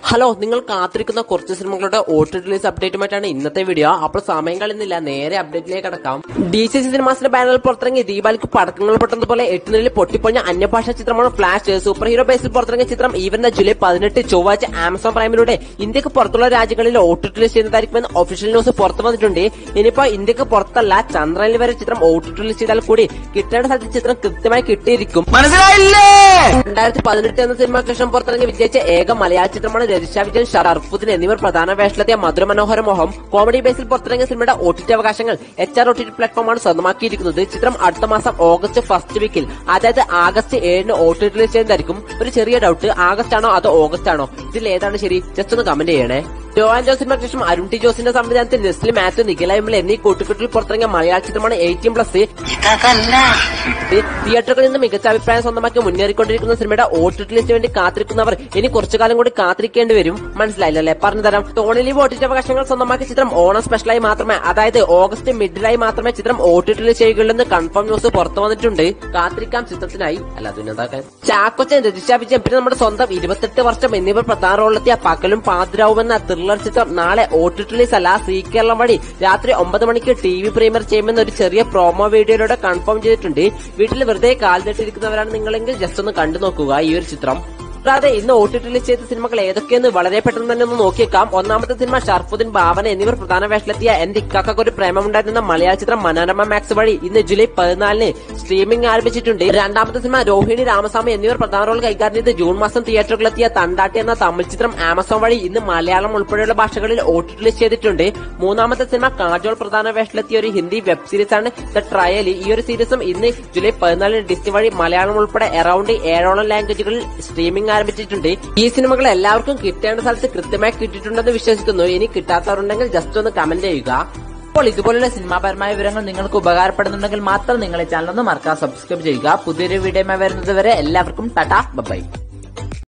hello നിങ്ങൾ കാത്തിരിക്കുന്ന കുറച്ച് സിനിമകളുടെ ഒ ടി റിലീസ് അപ്ഡേറ്റുമായിട്ടാണ് ഇന്നത്തെ വീഡിയോ അപ്പോൾ സമയം കളയുന്നില്ല നേരെ അപ്ഡേറ്റിലേക്ക് കടക്കാം ഡി സി സി സിനിമാസിന്റെ ബാനറിൽ പുറത്തിറങ്ങിയ ദീപാവലിക്ക് പടക്കങ്ങൾ പൊട്ടുന്നതുപോലെ എട്ട് നിലയിൽ പൊട്ടിപ്പൊളിഞ്ഞ അന്യഭാഷാ ചിത്രമാണ് ഫ്ലാഷ് സൂപ്പർ ഹീറോ ബേസിൽ പുറത്തിറങ്ങിയ ചിത്രം ഈ വരുന്ന ജൂലൈ പതിനെട്ട് ചൊവ്വാഴ്ച ആമസോൺ പ്രൈമിലൂടെ ഇന്ത്യക്ക് പുറത്തുള്ള രാജ്യങ്ങളിൽ ഒ ടി റിലീസ് ചെയ്യുന്നതായിരിക്കുമെന്ന് ഒഫീഷ്യൽ ന്യൂസ് പുറത്തു വന്നിട്ടുണ്ട് ഇനിയിപ്പോ ഇന്ത്യക്ക് പുറത്തല്ല ചന്ദ്രനിൽ വരെ ചിത്രം ഒ ടി റിലീസ് ചെയ്താൽ കൂടി കിട്ടേണ്ട സ്ഥലത്ത് ചിത്രം കൃത്യമായി കിട്ടിയിരിക്കും മനസ്സിലായില്ലേ രണ്ടായിരത്തി പതിനെട്ട് എന്ന സിനിമ കൃഷ്ണൻ പുറത്തിറങ്ങി വിജയിച്ച ഏക മലയാള ചിത്രമാണ് രജിഷ വിജയൻ ഷറഫുദ്ദീൻ എന്നിവർ പ്രധാന വേഷത്തിലെത്തിയ മധുര മനോഹര മോഹം കോമഡി ബേസിൽ പുറത്തിറങ്ങിയ സിനിമയുടെ ഒ ടി ടി അവകാശങ്ങൾ H R O T T പ്ലാറ്റ്ഫോമാണ് സ്വന്തമാക്കിയിരിക്കുന്നത് ചിത്രം അടുത്ത മാസം ഓഗസ്റ്റ് ഫസ്റ്റ് വീക്കിൽ അതായത് ആഗസ്റ്റ് ഏഴിന് ഒ ടി റിലീസ് ചെയ്യുന്നതായിരിക്കും ഒരു ചെറിയ ഡൗട്ട് ആഗസ്റ്റ് ആണോ അതോ ഓഗസ്റ്റ് ആണോ ഇതിൽ ഏതാണ് ശരി ജസ്റ്റ് ഒന്ന് കമന്റ് ചെയ്യണേ ജോവാൻ ജോസ് സിനിമ കൃഷ്ണൻ അരുൺ ടി ജോസിന്റെ സംവിധാനത്തിൽ നെസ്ലി മാത്യു നിഖില വിമൽ എന്നീ കൂട്ടുകെട്ടിൽ പുറത്തിറങ്ങിയ മലയാള ചിത്രമാണ് എയ്റ്റീൻ പ്ലസ് തിയേറ്ററുകളിൽ നിന്ന് മികച്ച അഭിപ്രായം സ്വന്തമാക്കി മുന്നേറിക്കൊണ്ടിരിക്കുന്ന സിനിമയുടെ ഒ ടി ലിസ്റ്റിന് വേണ്ടി കാത്തിരിക്കുന്നവർ ഇനി കുറച്ചു കാലം കൂടി കാത്തിരിക്കേണ്ടി വരും മനസ്സിലായില്ലല്ലേ പറഞ്ഞുതരാം ടോണിലി ഒ ടി ടി അവകാശങ്ങൾ സ്വന്തമാക്കിയ ചിത്രം ഓണം സ്പെഷ്യലായി മാത്രമേ അതായത് ഓഗസ്റ്റ് മിഡിലായി മാത്രമേ ചിത്രം ഒ ടി ടി ചെയ്യുകയുള്ളെന്ന് കൺഫേം ന്യൂസ് പുറത്തു വന്നിട്ടുണ്ട് കാത്തിരിക്കാം ചിത്രത്തിനായി അല്ല അതിനെന്താക്കാൻ ചാക്കോച്ചൻ രജിഷ വിജയൻ പിന്നെ നമ്മുടെ സ്വന്തം ഇരുപത്തെട്ട് വർഷം എന്നിവർ പ്രധാന റോളിലെത്തിയ പകലും പാതിരാവുമെന്ന ത്രില്ലർ ചിത്രം നാളെ ഒ ടി ടി അല്ല സി കേരളം വഴി രാത്രി ഒമ്പത് മണിക്ക് ടി വി പ്രീമിയർ ചെയ്യുമെന്ന ഒരു ചെറിയ പ്രോമോ വീഡിയോയിലൂടെ കൺഫേം ചെയ്തിട്ടുണ്ട് വീട്ടിൽ വെറുതെ കാൽ നീട്ടിരിക്കുന്നവരാണ് നിങ്ങളെങ്കിൽ ജസ്റ്റ് ഒന്ന് കണ്ടു നോക്കുക ഈ ഒരു ചിത്രം കൂടാതെ ഇന്ന് ഒ ടി ടിയിൽ ചെയ്ത സിനിമകൾ ഏതൊക്കെയെന്ന് വളരെ പെട്ടെന്ന് തന്നെ ഒന്ന് നോക്കിയേക്കാം ഒന്നാമത്തെ സിനിമ ഷർഫുദ്ദീൻ ഭാവന എന്നിവർ പ്രധാന വേഷത്തിലെത്തിയ എന്റെ ഇക്കാക്കൊക്കെ ഒരു പ്രേമമുണ്ടായിരുന്ന മലയാള ചിത്രം മനോരമ മാക്സ് വഴി ഇന്ന് ജൂലൈ പതിനാലിന് സ്ട്രീമിംഗ് ആരംഭിച്ചിട്ടുണ്ട് രണ്ടാമത്തെ സിനിമ രോഹിണി രാമസ്വാമി എന്നിവർ പ്രധാന റോൾ കൈകാര്യം ചെയ്ത് ജൂൺ മാസം തിയേറ്ററുകളിലെത്തിയ തണ്ടാട്ടി എന്ന തമിഴ് ചിത്രം ആമസോൺ വഴി ഇന്ന് മലയാളം ഉൾപ്പെടെയുള്ള ഭാഷകളിൽ ഒ ടി ടി ചെയ്തിട്ടുണ്ട് മൂന്നാമത്തെ സിനിമ കാജോൾ പ്രധാന വേഷത്തിലെത്തിയ ഒരു ഹിന്ദി വെബ് സീരീസ് ആണ് ദ ട്രയൽ ഈ ഒരു സീരീസും ഇന്ന് ജൂലൈ പതിനാലിന് ഡിസ്നി വഴി മലയാളം ഉൾപ്പെടെ അറൌണ്ട് ഏഴോളം ലാംഗ്വേജുകളിൽ സ്ട്രീമിംഗ് ആരംഭിച്ചിട്ടുണ്ട് ഈ സിനിമകൾ എല്ലാവർക്കും കിട്ടേണ്ട സ്ഥലത്ത് കൃത്യമായി കിട്ടിയിട്ടുണ്ടെന്ന് വിശ്വസിക്കുന്നു ഇനി കിട്ടാത്തവരുണ്ടെങ്കിൽ ജസ്റ്റ് ഒന്ന് കമന്റ് ചെയ്യുക അപ്പോൾ ഇതുപോലുള്ള സിനിമാപരമായ വിവരങ്ങൾ നിങ്ങൾക്ക് ഉപകാരപ്പെടുന്നുണ്ടെങ്കിൽ മാത്രം നിങ്ങൾ ഈ ചാനൽ ഒന്ന് മറക്കാതെ സബ്സ്ക്രൈബ് ചെയ്യുക പുതിയൊരു വീഡിയോ വരുന്നത് വരെ എല്ലാവർക്കും ടാറ്റ ബൈ